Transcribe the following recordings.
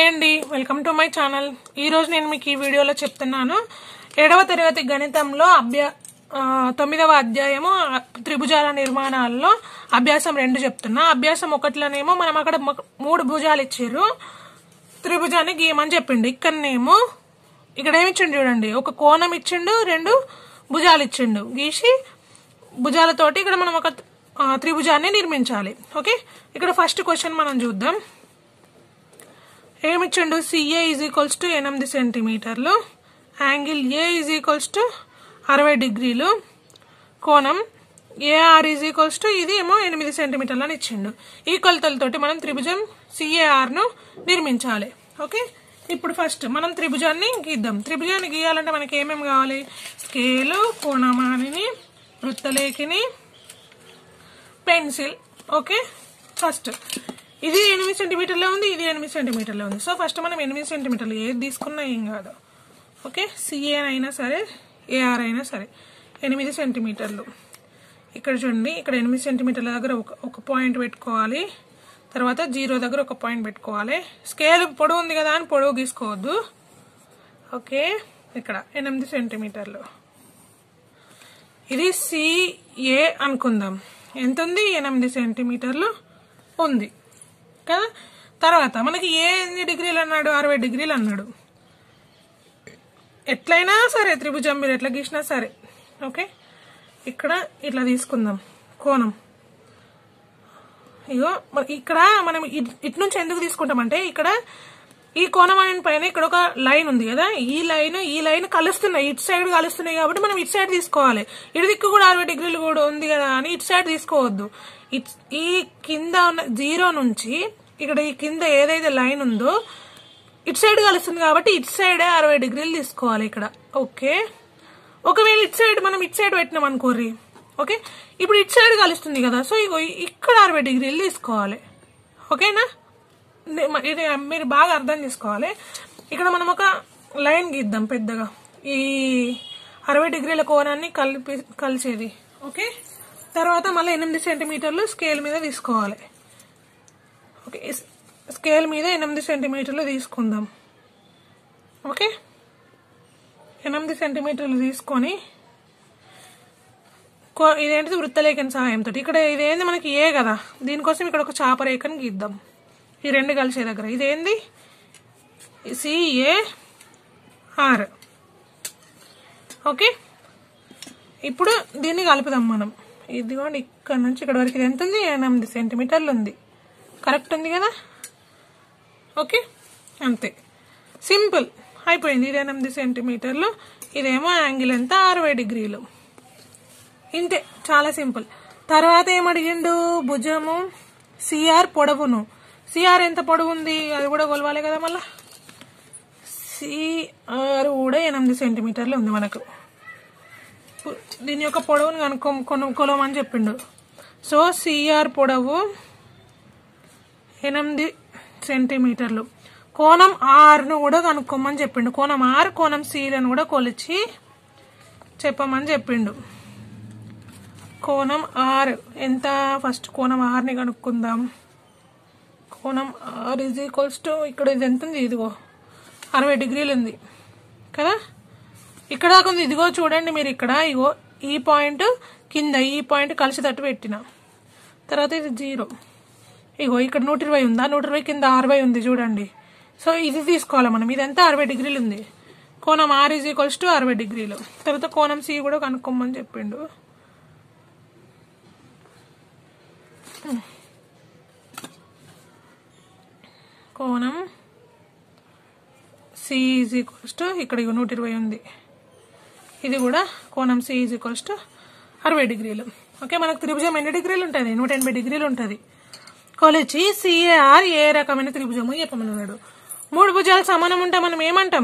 hi అండి welcome to my channel ఈ రోజు నేను మీకు ఈ వీడియోలో చెప్తున్నాను ఏడవ తరగతి గణితంలో అభ్యా ఆ, తొమ్మిదవ అధ్యాయము ఆ, త్రిభుజాల నిర్మాణాల్లో అభ్యాసం రెండు చెప్తున్నా అభ్యాసం ఒకటిలోనేమో మనం అక్కడ మొ- మూడు భుజాలు ఇచ్చారు త్రిభుజాన్ని గీయమని చెప్పిండు ఇక్కడనేమో ఇక్కడ ఏమి ఇచ్చిండు చూడండి ఒక కోణం ఇచ్చిండు రెండు భుజాలు ఇచ్చిండు గీసి భుజాలతోటి ఇక్కడ మనం ఒక ఆ, త్రిభుజాన్ని నిర్మించాలి ఓకే ఇక్కడ ఫస్ట్ క్వశ్చన్ మనం చూద్దాం ఏమిచ్చిండు సిఏ ఈజ్ ఈక్వల్స్ టు ఎనిమిది సెంటీమీటర్లు angle A is equals to అరవై డిగ్రీలు కోణం ఏఆర్ ఈజ్ ఈక్వల్స్ టు ఇది ఏమో ఎనిమిది సెంటీమీటర్లు అని ఇచ్చిండు ఈ కొలతలతోటి మనం త్రిభుజం సిఏఆర్ను నిర్మించాలి ఓకే ఇప్పుడు ఫస్ట్ మనం త్రిభుజాన్ని గీద్దాం త్రిభుజాన్ని గీయాలంటే మనకి ఏమేమి కావాలి స్కేలు కోణమానిని వృత్తలేఖిని పెన్సిల్ ఓకే ఫస్ట్ ఇది ఎనిమిది సెంటీమీటర్లో ఉంది ఇది ఎనిమిది సెంటీమీటర్లో ఉంది సో ఫస్ట్ మనం ఎనిమిది సెంటీమీటర్లు ఏది తీసుకున్నా ఏం కాదు ఓకే సిఏ అయినా సరే ఏఆర్ అయినా సరే ఎనిమిది సెంటీమీటర్లు ఇక్కడ చూడండి ఇక్కడ ఎనిమిది సెంటీమీటర్ల దగ్గర ఒక ఒక పాయింట్ పెట్టుకోవాలి తర్వాత జీరో దగ్గర ఒక పాయింట్ పెట్టుకోవాలి స్కేల్ పొడవు ఉంది కదా అని పొడవు గీసుకోవద్దు ఓకే ఇక్కడ ఎనిమిది సెంటీమీటర్లు ఇది సిఏ అనుకుందాం ఎంత ఉంది ఎనిమిది సెంటీమీటర్లు ఉంది కదా తర్వాత మనకి ఏ ఎన్ని డిగ్రీలు అన్నాడు అరవై డిగ్రీలు అన్నాడు ఎట్లయినా సరే త్రిభుజం మీరు ఎట్లా గీసినా సరే ఓకే ఇక్కడ ఇట్లా తీసుకుందాం కోణం ఇగో మ- ఇక్కడ మనం ఇట్- ఇటు నుంచి ఎందుకు తీసుకుంటామంటే ఇక్కడ ఈ కోణం అనే పైన ఇక్కడ ఒక లైన్ ఉంది కదా ఈ లైన్ ఈ లైన్ కలుస్తున్నాయి ఇటు సైడ్ కలుస్తున్నాయి కాబట్టి మనం ఇటు సైడ్ తీసుకోవాలి ఇటు దిక్కు కూడా అరవై డిగ్రీలు కూడా ఉంది కదా అని ఇటు సైడ్ తీసుకోవద్దు ఇట్- ఈ కింద ఉన్న జీరో నుంచి ఇక్కడ ఈ కింద ఏదైతే లైన్ ఉందో ఇటు సైడ్ కలుస్తుంది కాబట్టి ఇటు సైడే అరవై డిగ్రీలు తీసుకోవాలి ఇక్కడ ఓకే ఒకవేళ ఇటు సైడ్ మనం ఇటు సైడ్ పెట్టినాం అనుకోర్రి ఓకే ఇప్పుడు ఇటు సైడ్ కలుస్తుంది కదా సో ఇగో ఇక్కడ అరవై డిగ్రీలు తీసుకోవాలి ఓకేనా నే- మ- ఇది మీరు బాగా అర్థం చేసుకోవాలి ఇక్కడ మనం ఒక లైన్ గీద్దాం పెద్దగా ఈ అరవై డిగ్రీల కోణాన్ని కలిపి కలిసేది ఓకే తర్వాత మళ్ళీ ఎనిమిది సెంటీమీటర్లు స్కేల్ మీద తీసుకోవాలి ఓకే స్- స్కేల్ మీద ఎనిమిది సెంటీమీటర్లు తీసుకుందాం ఓకే ఎనిమిది సెంటీమీటర్లు తీసుకొని కో- ఇదేంటిది వృత్తలేఖన సహాయంతో ఇక్కడ ఇదేంది మనకి ఏ కదా దీనికోసం ఇక్కడ ఒక చాపరేఖను గీద్దాం ఈ రెండు కలిసే దగ్గర ఇదేంది సిఏ ఆర్ ఓకే ఇప్పుడు దీన్ని కలుపుదాం మనం ఇదిగోండి ఇక్కడ నుంచి ఇక్కడ వరకు ఇది ఎంత ఉంది ఎనిమిది సెంటీమీటర్లు ఉంది కరెక్ట్ ఉంది కదా ఓకే అంతే సింపుల్ అయిపోయింది ఇది ఎనిమిది సెంటీమీటర్లు ఇదేమో యాంగిల్ ఎంత అరవై డిగ్రీలు ఇంతే చాలా సింపుల్ తర్వాత ఏమడిగిండు భుజము సిఆర్ పొడవును సిఆర్ ఎంత పొడవు ఉంది అది కూడా కొలవాలి కదా మళ్ళా సిఆర్ కూడా ఎనిమిది సెంటీమీటర్లు ఉంది మనకు దీని యొక్క పొడవును కనుక్కో కొను కొలవమని చెప్పిండు సో సిఆర్ పొడవు ఎనిమిది సెంటీమీటర్లు కోణం ఆర్ను కూడా కనుక్కోమని చెప్పిండు కోణం ఆర్ కోణం సీలను కూడా కొలిచి చెప్పమని చెప్పిండు కోణం ఆర్ ఎంత ఫస్ట్ కోణం ఆర్ని కనుక్కుందాం కోణం ఆర్ ఇజ్ ఈక్వల్స్ టు ఇక్కడ ఇది ఎంత ఉంది ఇదిగో అరవై డిగ్రీలు ఉంది కదా ఇక్కడ దాకా ఉంది ఇదిగో చూడండి మీరు ఇక్కడ ఇగో ఈ పాయింట్ కింద ఈ పాయింట్ కలిసేటట్టు పెట్టిన తర్వాత ఇది జీరో ఇగో ఇక్కడ నూట ఇరవై ఉందా నూట ఇరవై కింద అరవై ఉంది చూడండి సో ఇది తీసుకోవాలి మనం ఇదంతా అరవై డిగ్రీలు ఉంది కోణం ఆర్ ఈజ్ ఈక్వల్స్ టు అరవై డిగ్రీలు తర్వాత కోణం సి కూడా కనుక్కోమని చెప్పిండు కోణం సి ఈజ్ ఈక్వల్స్ టు ఇక్కడ ఇగో నూట ఇరవై ఉంది ఇది కూడా కోణం సి ఈజ్ ఈక్వల్స్ టు అరవై డిగ్రీలు ఓకే మనకు త్రిభుజం ఎన్ని డిగ్రీలు ఉంటుంది నూట ఎనభై డిగ్రీలు ఉంటుంది కొలిచి సిఏఆర్ ఏ రకమైన త్రిభుజము చెప్పమన్నాడు మూడు భుజాలు సమానం ఉంటే మనం ఏమంటాం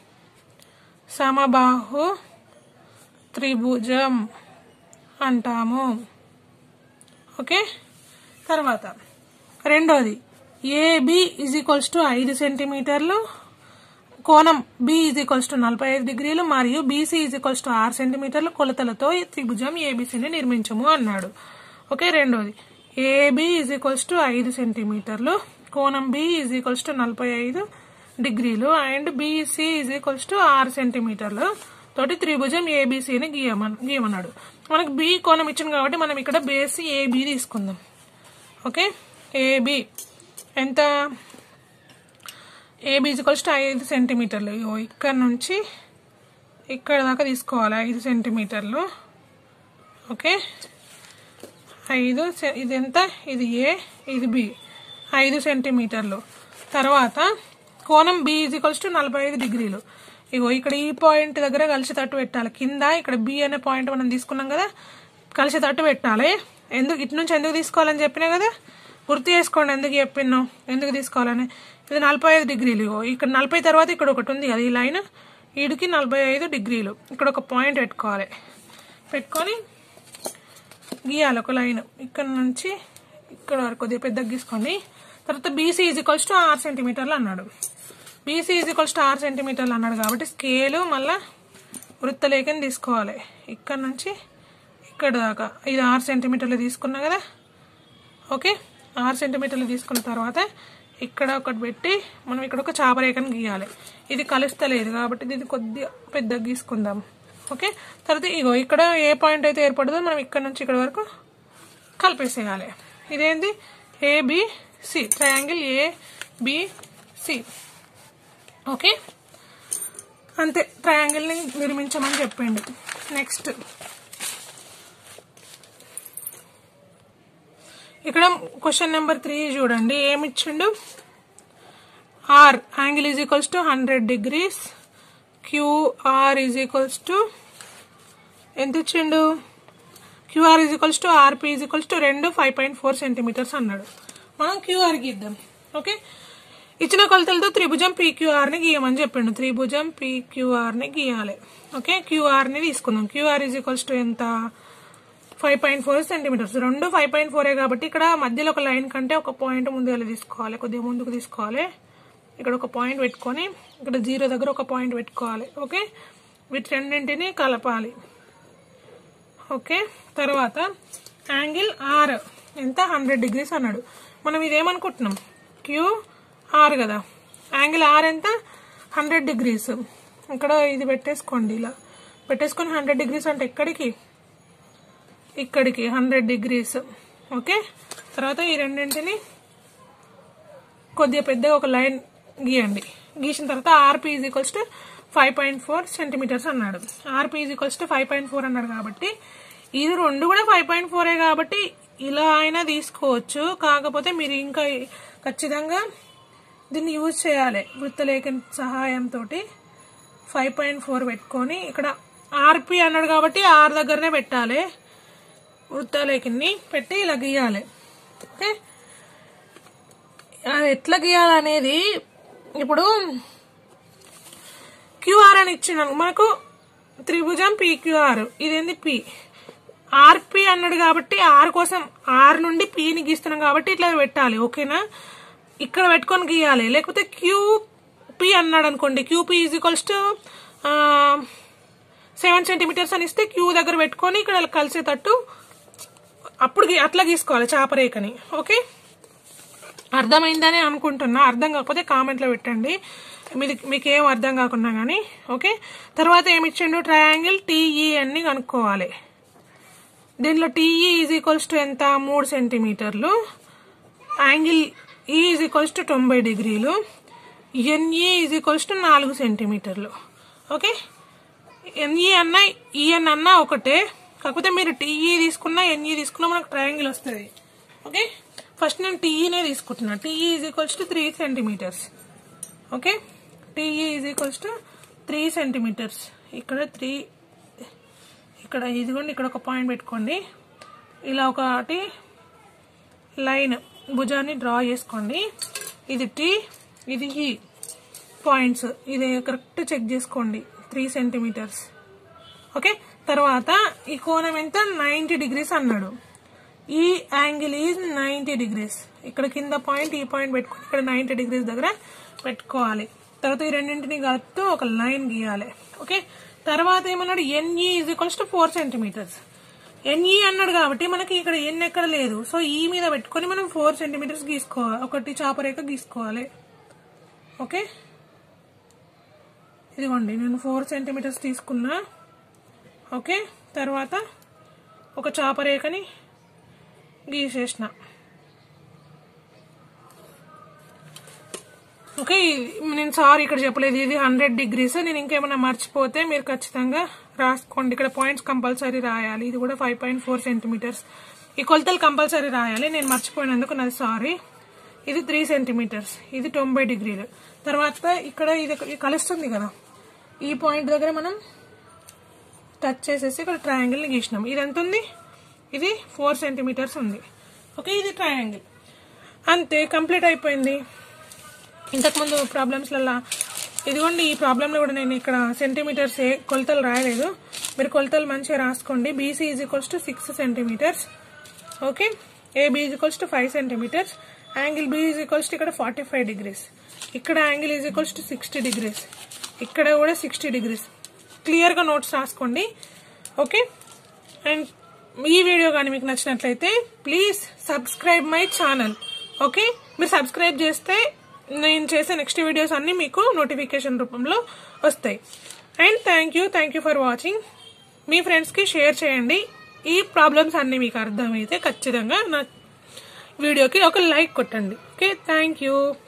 సమబాహు త్రిభుజం అంటాము ఓకే తర్వాత రెండోది ఏబి ఈజ్ ఈక్వల్స్ టు ఐదు సెంటీమీటర్లు కోణం బి ఈజ్ ఈక్వల్స్ టు నలభై ఐదు డిగ్రీలు మరియు బీసీ ఈజ్ ఈక్వల్స్ టు ఆరు సెంటీమీటర్ల కొలతలతో ఈ త్రిభుజం ఏబిసిని నిర్మించము అన్నాడు ఓకే రెండోది ఏబి ఈజ్ ఈక్వల్స్ టు ఐదు సెంటీమీటర్లు కోణం బి ఈజ్ ఈక్వల్స్ టు నలభై ఐదు డిగ్రీలు and BC is equals to ఆరు సెంటీమీటర్లు తోటి త్రిభుజం ఏబీసీని గీయమన్ గీయమన్నాడు మనకు బి కోణం ఇచ్చింది కాబట్టి మనం ఇక్కడ బేస్ ఏబి తీసుకుందాం ఓకే ఏబి ఎంత ఏబి ఈజ్వల్స్ టు ఐదు సెంటీమీటర్లు ఇగో ఇక్కడ నుంచి ఇక్కడ దాకా తీసుకోవాలి ఐదు సెంటీమీటర్లు ఓకే ఐదు సె- ఇది ఎంత ఇది ఏ ఇది బి ఐదు సెంటీమీటర్లు తర్వాత కోణం బి ఈజ్ ఈక్వల్స్ టు నలభై ఐదు డిగ్రీలు ఇగో ఇక్కడ ఈ పాయింట్ దగ్గర కలిసేటట్టు పెట్టాలి కింద ఇక్కడ బి అనే పాయింట్ మనం తీసుకున్నాం కదా కలిసేటట్టు పెట్టాలి ఎందుకు ఇటు నుంచి ఎందుకు తీసుకోవాలని చెప్పినా కదా గుర్తు చేసుకోండి ఎందుకు చెప్పినాం ఎందుకు తీసుకోవాలని ఇది నలభై ఐదు డిగ్రీలు ఇగో ఇక్కడ నలభై తర్వాత ఇక్కడ ఒకటి ఉంది కదా ఈ లైన్ ఈడికి నలభై ఐదు డిగ్రీలు ఇక్కడ ఒక పాయింట్ పెట్టుకోవాలి పెట్టుకొని గీయాలి ఒక లైన్ ఇక్కడ నుంచి ఇక్కడ వరకు కొద్దిగా పెద్దగా గీసుకోండి తర్వాత బీసీ ఈజ్ ఈక్వల్స్ టు ఆరు సెంటీమీటర్లు అన్నాడు బీసీ ఈజ్ ఈక్వల్స్ టు ఆరు సెంటీమీటర్లు అన్నాడు కాబట్టి స్కేలు మళ్ళా వృత్తలేఖని తీసుకోవాలి ఇక్కడ నుంచి ఇక్కడ దాకా ఇది ఆరు సెంటీమీటర్లు తీసుకున్నా కదా ఓకే ఆరు సెంటీమీటర్లు తీసుకున్న తర్వాత ఇక్కడ ఒకటి పెట్టి మనం ఇక్కడ ఒక చాపరేఖను గీయాలి ఇది కలుస్తలేదు కాబట్టి ఇది కొద్దిగా పెద్దగా గీసుకుందాం ఓకే తర్వాత ఇగో ఇక్కడ ఏ పాయింట్ అయితే ఏర్పడుతుందో మనం ఇక్కడ నుంచి ఇక్కడ వరకు కలిపేసేయాలి ఇదేంది ఏబిసి ట్రయాంగిల్ ఏబిసి ఓకే అంతే ట్రయాంగిల్ని నిర్మించమని చెప్పిండు నెక్స్ట్ ఇక్కడ క్వశ్చన్ నెంబర్ త్రీ చూడండి ఏమి ఇచ్చిండు R angle is equals to hundred degrees QR is equals to ఎంత ఇచ్చిండు QR is equals to RP is equals to రెండు ఫైవ్ పాయింట్ ఫోర్ సెంటీమీటర్స్ అన్నాడు మనం క్యూఆర్ గీద్దాం ఓకే ఇచ్చిన కొలతలతో త్రిభుజం పీక్యూఆర్ ని గీయమని చెప్పిండు త్రిభుజం పీక్యూఆర్ ని గీయాలి ఓకే క్యూఆర్ ని తీసుకుందాం క్యూఆర్ ఈజ్ ఈక్వల్స్ టు ఎంత ఫైవ్ పాయింట్ ఫోర్ సెంటీమీటర్స్ రెండు ఫైవ్ పాయింట్ ఫోరే కాబట్టి ఇక్కడ మధ్యలో ఒక లైన్ కంటే ఒక పాయింట్ ముందుగా తీసుకోవాలి కొద్దిగా ముందుకు తీసుకోవాలి ఇక్కడ ఒక పాయింట్ పెట్టుకొని ఇక్కడ జీరో దగ్గర ఒక పాయింట్ పెట్టుకోవాలి ఓకే వీటి రెండింటిని కలపాలి ఓకే తర్వాత యాంగిల్ ఆర్ ఎంత హండ్రెడ్ డిగ్రీస్ అన్నాడు మనం ఇదేమనుకుంటున్నాం క్యూ ఆర్ కదా యాంగిల్ ఆర్ ఎంత హండ్రెడ్ డిగ్రీస్ ఇక్కడ ఇది పెట్టేసుకోండి ఇలా పెట్టేసుకొని హండ్రెడ్ డిగ్రీస్ అంటే ఎక్కడికి ఇక్కడికి హండ్రెడ్ డిగ్రీస్ ఓకే తర్వాత ఈ రెండింటిని కొద్దిగా పెద్దగా ఒక లైన్ గీయండి గీసిన తర్వాత RP is equals to five point four centimetres అన్నాడు RP is equals to five point four అన్నాడు కాబట్టి ఇది రెండు కూడా ఫైవ్ పాయింట్ ఫోరే కాబట్టి ఇలా అయినా తీసుకోవచ్చు కాకపోతే మీరు ఇంకా ఖచ్చితంగా దీన్ని యూజ్ చేయాలి వృత్తలేఖ సహాయంతో ఫైవ్ పాయింట్ ఫోర్ పెట్టుకొని ఇక్కడ ఆర్పి అన్నాడు కాబట్టి ఆర్ దగ్గరనే పెట్టాలి వృత్తాలేఖని పెట్టి ఇలా గీయాలి ఓకే అది ఎట్లా గీయాలనేది ఇప్పుడు క్యూఆర్ అని ఇచ్చినాను మనకు త్రిభుజం పీక్యూఆర్ ఇదేంది పి ఆర్పి అన్నాడు కాబట్టి ఆర్ కోసం ఆర్ నుండి పిని గీస్తున్నాం కాబట్టి ఇట్లా పెట్టాలి ఓకేనా ఇక్కడ పెట్టుకొని గీయాలి లేకపోతే క్యూపి అన్నాడు అనుకోండి QP is equals to seven centimetres అని ఇస్తే క్యూ దగ్గర పెట్టుకొని ఇక్కడ కలిసేటట్టు అప్పుడు గీ- అట్లా గీసుకోవాలి చాపరేఖని ఓకే అర్థమైందని అనుకుంటున్నా అర్థం కాకపోతే కామెంట్లో పెట్టండి మీది మీకు ఏం అర్థం కాకున్నా కానీ ఓకే తర్వాత ఏమి ఇచ్చిండు ట్రయాంగిల్ టీఈ అని కనుక్కోవాలి దీనిలో టీఈ ఈజ్ ఈక్వల్స్ టు ఎంత మూడు సెంటీమీటర్లు యాంగిల్ ఈ ఈజ్ ఈక్వల్స్ టు తొంభై డిగ్రీలు ఎన్ఈ ఈజ్ ఈక్వల్స్ టు నాలుగు సెంటీమీటర్లు ఓకే ఎన్ఈ అన్న ఈఎన్ అన్న ఒకటే కాకపోతే మీరు టీఈ తీసుకున్నా ఎన్ఈ తీసుకున్నా మనకు ట్రయాంగిల్ వస్తుంది ఓకే ఫస్ట్ నేను టీఈనే తీసుకుంటున్నా TE is equals to three centimetres okay TE is equals to three centimetres ఇక్కడ త్రీ ఇక్కడ ఇదిగోండి ఇక్కడ ఒక పాయింట్ పెట్టుకోండి ఇలా ఒకటి లైన్ భుజాన్ని డ్రా చేసుకోండి ఇది టీ ఇది ఈ పాయింట్స్ ఇది కరెక్ట్ చెక్ చేసుకోండి త్రీ సెంటీమీటర్స్ ఓకే తర్వాత ఈ కోణం ఎంత నైంటీ డిగ్రీస్ అన్నాడు ఈ యాంగిల్ ఈజ్ నైంటీ డిగ్రీస్ ఇక్కడ కింద పాయింట్ ఈ పాయింట్ పెట్టుకొని ఇక్కడ నైంటీ డిగ్రీస్ దగ్గర పెట్టుకోవాలి తర్వాత ఈ రెండింటిని కలుపుతూ ఒక లైన్ గీయాలి ఓకే తర్వాత ఏమన్నాడు NE is equals to four centimetres NE అన్నాడు కాబట్టి మనకి ఇక్కడ ఎన్ ఎక్కడ లేదు సో ఈ మీద పెట్టుకొని మనం ఫోర్ సెంటీమీటర్స్ గీసుకోవాలి ఒకటి చాపరేఖ గీసుకోవాలి ఓకే ఇదిగోండి నేను ఫోర్ సెంటీమీటర్స్ తీసుకున్నా ఓకే తర్వాత ఒక చాపరేఖని గీసేసిన ఓకే ఇది- నేను సారీ ఇక్కడ చెప్పలేదు ఇది హండ్రెడ్ డిగ్రీస్ నేను ఇంకేమైనా మర్చిపోతే మీరు ఖచ్చితంగా రాసుకోండి ఇక్కడ పాయింట్స్ కంపల్సరీ రాయాలి ఇది కూడా ఫైవ్ పాయింట్ ఫోర్ సెంటీమీటర్స్ ఈ కొలతలు కంపల్సరీ రాయాలి నేను మర్చిపోయినందుకు నాది సారీ ఇది త్రీ సెంటీమీటర్స్ ఇది తొంభై డిగ్రీలు తర్వాత ఇక్కడ ఇది ఇది కలుస్తుంది కదా ఈ పాయింట్ దగ్గర మనం టచ్ చేసేసి ఇక్కడ ట్రయాంగిల్ని గీసినాం ఇది ఎంత ఉంది ఇది ఫోర్ సెంటీమీటర్స్ ఉంది ఓకే ఇది ట్రయాంగిల్ అంతే కంప్లీట్ అయిపోయింది ఇంతకుముందు ప్రాబ్లమ్స్లలో ఇదిగోండి ఈ ప్రాబ్లంలో కూడా నేను ఇక్కడ సెంటీమీటర్స్ ఏ కొలతలు రాయలేదు మీరు కొలతలు మంచిగా రాసుకోండి BC is equals to six centimetres okay AB is equals to five centimetres angle B is equals to ఇక్కడ ఫార్టీ ఫైవ్ డిగ్రీస్ ఇక్కడ angle is equals to sixty degrees ఇక్కడ కూడా సిక్స్టీ డిగ్రీస్ క్లియర్గా నోట్స్ రాసుకోండి ఓకే అండ్ ఈ video కానీ మీకు నచ్చినట్లయితే please subscribe my channel okay మీరు సబ్స్క్రైబ్ చేస్తే నేను చేసే నెక్స్ట్ వీడియోస్ అన్నీ మీకు నోటిఫికేషన్ రూపంలో వస్తాయి and thank you thank you for watching మీ ఫ్రెండ్స్కి షేర్ చేయండి ఈ ప్రాబ్లమ్స్ అన్నీ మీకు అర్థమైతే ఖచ్చితంగా నా వీడియోకి ఒక లైక్ కొట్టండి ఓకే థ్యాంక్ యూ